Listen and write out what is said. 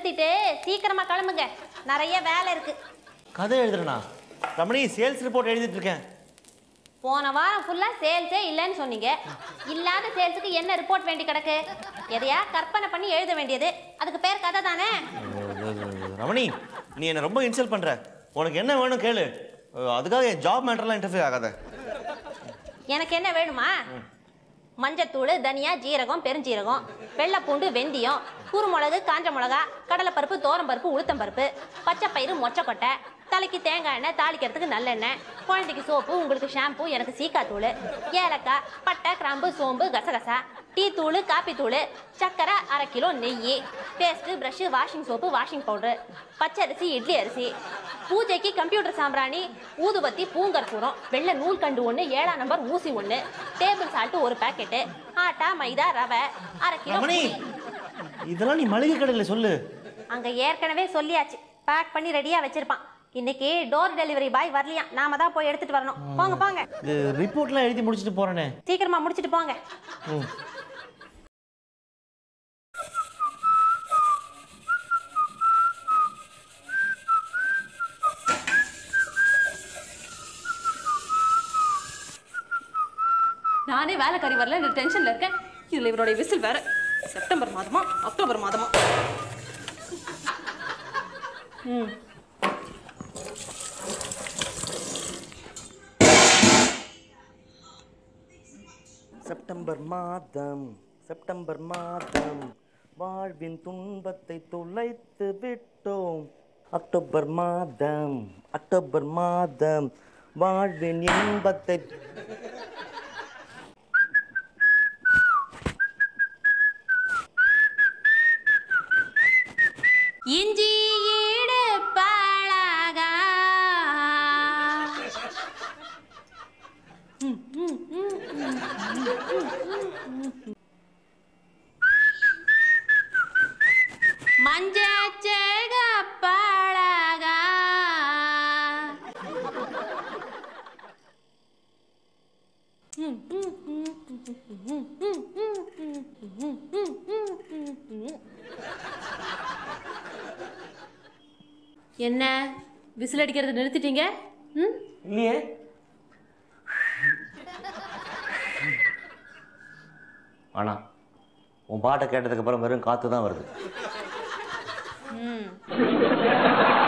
நிறுத்திட்டு சீக்கிரமா கிளம்புங்க நிறைய வேலை இருக்கு கதை எழுதுறேனா ரமணி சேல்ஸ் ரிப்போர்ட் எழுதிட்டு இருக்கேன் போன வாரம் ஃபுல்லா சேல்ஸே இல்லைன்னு சொன்னீங்க இல்லாத சேல்ஸுக்கு என்ன ரிப்போர்ட் வேண்டி கிடக்கு எதையா கற்பனை பண்ணி எழுத வேண்டியது அதுக்கு பேர் கதை தானே ரமணி நீ என்னை ரொம்ப இன்சல்ட் பண்ற உனக்கு என்ன வேணும் கேளு அஹ் அதுக்காக என் ஜாப் மேட்டர்லாம் இன்டர்ஃபியர் ஆகாத எனக்கு என்ன வேணுமா மஞ்சத்தூள் தனியா ஜீரகம் பெருஞ்சீரகம் வெள்ளைப்பூண்டு வெந்தயம் குறுமிளகு காஞ்ச மிளகா கடலைப்பருப்பு தோரம்பருப்பு உளுத்தம்பருப்பு பச்சைப்பயிறு மொச்சக்கொட்டை தலைக்கு தேங்காய் எண்ணெய் தாளிக்கிறதுக்கு நல்லெண்ணெய் குழந்தைக்கு சோப்பு உங்களுக்கு ஷாம்பு எனக்கு சீக்காத்தூள் ஏலக்காய் பட்டை கிராம்பு சோம்பு கசகசா டீ தூள் காப்பி தூள் சக்கரை அரை கிலோ நெய் paste brush washing soap washing powder பச்சரிசி இட்லி அரிசி பூஜைக்கு கம்ப்யூட்டர் சாம்பிராணி ஊதுபத்தி பூங்கற்பூரம் வெள்ளை நூல் கண்டு ஒன்று ஏழாம் நம்பர் ஊசி ஒன்று டேபிள் சால்ட்டு ஒரு பாக்கெட்டு ஆட்டா மைதா ரவை அரை கிலோ ரமணி புளி. இதெல்லாம் நீ மளிகை கடையில் சொல்லு அங்க ஏற்கனவே சொல்லியாச்சு பேக் பண்ணி ரெடியா வச்சிருப்பான் இன்னைக்கு டோர் டெலிவரி பாய் வரலையாம் நாம தான் போய் எடுத்துட்டு வரணும் போங்க போங்க இது ரிப்போர்ட்லாம் எழுதி முடிச்சுட்டு போறேனே சீக்கிரமா முடிச்சிட்டு போங்க ம் நானே வேலைக்காரி வரல இந்த டென்ஷன்ல இருக்கேன் இதுல இவருடைய விசில் வேற செப்டம்பர் மாதமா அக்டோபர் மாதமா ம் செப்டம்பர் மாதம் செப்டம்பர் மாதம் வாழ்வின் துன்பத்தை துளைத்து விட்டோம் அக்டோபர் மாதம் அக்டோபர் மாதம் வாழ்வின் இன்பத்தை இஞ்சி ஈடு பழகா மஞ்சச்சேக பழகா என்ன விசில் அடிக்கிறத நிறுத்திட்டீங்க ம் இல்லையே ஆனா உன் பாட்டை கேட்டதுக்கு அப்புறம் வெறும் காத்து தான் வருது ம்